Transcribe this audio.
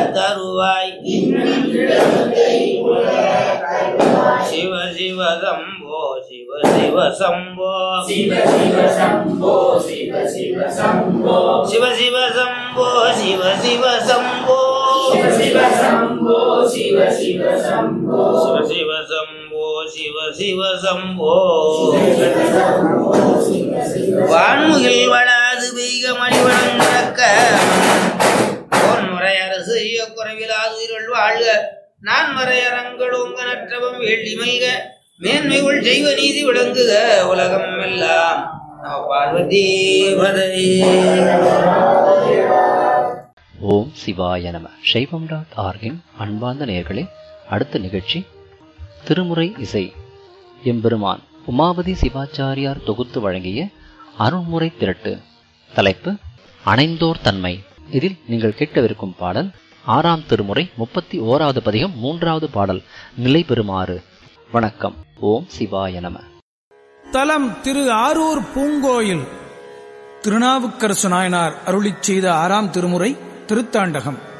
தருவாய் சிவ சிவ சம்போ சிவ சிவ சம்போ சிவ சிவ சம்போ சிவ சிவ சம்போ சிவ சிவ சம்போ சிவ சிவ சம்போ சிவ சிவ சம்போ சிவ சிவ சம்போ சிவ சிவ சம்போ சிவ சிவ சம்போ வான்முகில் வளாது பெய்க மணிவனம் நடக்க பொன்முறை அரசு செய்ய குறைவிலாது இருள் வாழ்க நான் மறையரங்கள் உங்க நற்றவம் வேள்வி மல்க மேன்மைகள் செய்வ நீதி விளங்குக உலகம் எல்லாம் நம பார்வதி பதையே ஓம் சிவாய நம சைவம் டாட் ஆர்கின் அன்பார்ந்த நேயர்களே அடுத்த நிகழ்ச்சி திருமுறை இசை எம்பெருமான் உமாபதி சிவாச்சாரியார் தொகுத்து வழங்கிய அருள்முறை திரட்டு தலைப்பு அணைந்தோர் தன்மை இதில் நீங்கள் கேட்கவிருக்கும் பாடல் ஆறாம் திருமுறை முப்பத்தி ஓராவது பதிகம் மூன்றாவது பாடல் நிலை பெறுமாறு வணக்கம் ஓம் சிவாய நம தலம் திரு ஆரூர் பூங்கோயில் திருநாவுக்கரசு நாயனார் அருளிச் செய்த ஆறாம் திருமுறை திருத்தாண்டகம்